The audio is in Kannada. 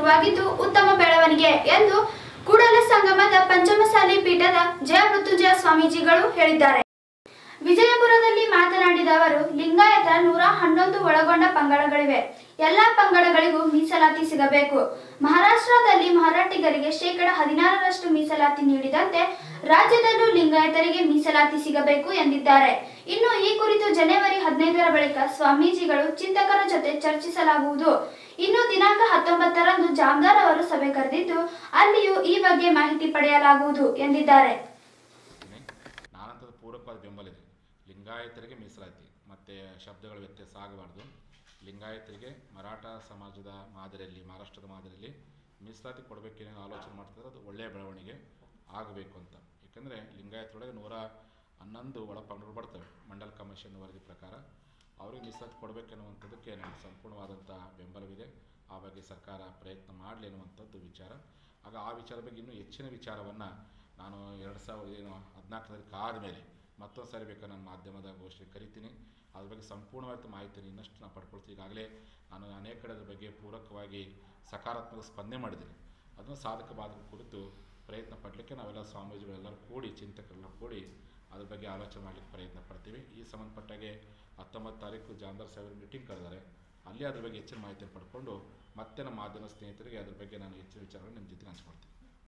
ಶುರುವಾಗಿದ್ದು ಉತ್ತಮ ಬೆಳವಣಿಗೆ ಎಂದು ಕೂಡಲ ಸಂಗಮದ ಪಂಚಮಸಾಲಿ ಪೀಠದ ಜಯ ಮೃತ್ಯುಂಜಯ ಸ್ವಾಮೀಜಿಗಳು ಹೇಳಿದ್ದಾರೆ ವಿಜಯಪುರದಲ್ಲಿ ಮಾತನಾಡಿದ ಅವರು ಲಿಂಗಾಯತ ನೂರ ಹನ್ನೊಂದು ಒಳಗೊಂಡ ಪಂಗಡಗಳಿವೆ ಎಲ್ಲಾ ಪಂಗಡಗಳಿಗೂ ಮೀಸಲಾತಿ ಸಿಗಬೇಕು ಮಹಾರಾಷ್ಟ್ರದಲ್ಲಿ ಮರಾಠಿಗರಿಗೆ ಶೇಕಡ ಹದಿನಾರರಷ್ಟು ಮೀಸಲಾತಿ ನೀಡಿದಂತೆ ರಾಜ್ಯದಲ್ಲೂ ಲಿಂಗಾಯತರಿಗೆ ಮೀಸಲಾತಿ ಸಿಗಬೇಕು ಎಂದಿದ್ದಾರೆ ಇನ್ನು ಈ ಕುರಿತು ಜನವರಿ ಹದಿನೈದರ ಬಳಿಕ ಸ್ವಾಮೀಜಿಗಳು ಚಿಂತಕರ ಜೊತೆ ಚರ್ಚಿಸಲಾಗುವುದು ಇನ್ನು ದಿನಾಂಕ ಹತ್ತೊಂಬತ್ತರಂದು ಜಾಮದಾರ್ ಅವರು ಸಭೆ ಕರೆದಿದ್ದು ಅಲ್ಲಿಯೂ ಈ ಬಗ್ಗೆ ಮಾಹಿತಿ ಪಡೆಯಲಾಗುವುದು ಎಂದಿದ್ದಾರೆ ನಾನಂತದ ಪೂರಕವಾದ ಬೆಂಬಲ ಇದೆ ಲಿಂಗಾಯತರಿಗೆ ಮೀಸಲಾತಿ ಮತ್ತು ಶಬ್ದಗಳ ವ್ಯತ್ಯಾಸ ಆಗಬಾರ್ದು ಲಿಂಗಾಯತರಿಗೆ ಮರಾಠ ಸಮಾಜದ ಮಾದರಿಯಲ್ಲಿ ಮಹಾರಾಷ್ಟ್ರದ ಮಾದರಿಯಲ್ಲಿ ಮೀಸಲಾತಿ ಕೊಡಬೇಕೇನೋ ಆಲೋಚನೆ ಮಾಡ್ತಿದ್ರೆ ಅದು ಒಳ್ಳೆಯ ಬೆಳವಣಿಗೆ ಆಗಬೇಕು ಅಂತ ಏಕೆಂದರೆ ಲಿಂಗಾಯತರೊಳಗೆ ನೂರ ಹನ್ನೊಂದು ಒಳಪಂಗಡಗಳು ಬರ್ತವೆ ಮಂಡಲ್ ಕಮಿಷನ್ ವರದಿ ಪ್ರಕಾರ ಅವರಿಗೆ ಮೀಸಲಾತಿ ಕೊಡಬೇಕೆನ್ನುವಂಥದ್ದಕ್ಕೆ ನಮ್ಮ ಸಂಪೂರ್ಣವಾದಂಥ ಬೆಂಬಲವಿದೆ ಆ ಬಗ್ಗೆ ಸರ್ಕಾರ ಪ್ರಯತ್ನ ಮಾಡಲಿ ಅನ್ನುವಂಥದ್ದು ವಿಚಾರ ಆಗ ಆ ವಿಚಾರದ ಬಗ್ಗೆ ಇನ್ನೂ ಹೆಚ್ಚಿನ ವಿಚಾರವನ್ನು ನಾನು ಎರಡು ಸಾವಿರದ ಏನು ಹದಿನಾಲ್ಕರಲ್ಲಿ ಕಾದ ಮೇಲೆ ಮತ್ತೊಂದು ಸಾರಿ ಬೇಕಾದ್ರೆ ನಾನು ಮಾಧ್ಯಮದ ಗೋಷ್ಠಿ ಕರಿತೀನಿ ಅದ್ರ ಬಗ್ಗೆ ಸಂಪೂರ್ಣವಾದ ಮಾಹಿತಿಯನ್ನು ಇನ್ನಷ್ಟು ನಾನು ಪಡ್ಕೊಳ್ತೀನಿ ಈಗಾಗಲೇ ನಾನು ಅನೇಕ ಕಡೆ ಅದ್ರ ಬಗ್ಗೆ ಪೂರಕವಾಗಿ ಸಕಾರಾತ್ಮಕ ಸ್ಪಂದನೆ ಮಾಡಿದ್ದೀನಿ ಅದನ್ನು ಸಾಧಕ ಬಾಧಕ ಕುರಿತು ಪ್ರಯತ್ನ ಪಡಲಿಕ್ಕೆ ನಾವೆಲ್ಲ ಸ್ವಾಮೀಜಿಗಳೆಲ್ಲರೂ ಕೂಡಿ ಚಿಂತಕರೆಲ್ಲ ಕೂಡಿ ಅದ್ರ ಬಗ್ಗೆ ಆಲೋಚನೆ ಮಾಡಲಿಕ್ಕೆ ಪ್ರಯತ್ನ ಪಡ್ತೀವಿ ಈ ಸಂಬಂಧಪಟ್ಟಾಗೆ ಹತ್ತೊಂಬತ್ತು ತಾರೀಕು ಜಾಮದಾರ್ ಸಾಹೇಬರು ಮೀಟಿಂಗ್ ಕರೆದಾರೆ ಅಲ್ಲಿ ಅದ್ರ ಬಗ್ಗೆ ಹೆಚ್ಚಿನ ಮಾಹಿತಿಯನ್ನು ಪಡ್ಕೊಂಡು ಮತ್ತೆ ನಮ್ಮ ಮಾಧ್ಯಮ ಸ್ನೇಹಿತರಿಗೆ ಅದ್ರ ಬಗ್ಗೆ ನಾನು ಹೆಚ್ಚಿನ ವಿಚಾರಗಳನ್ನು ನಿಮ್ಮ ಜೊತೆ ಹಂಚ್ಕೊಳ್ತೀನಿ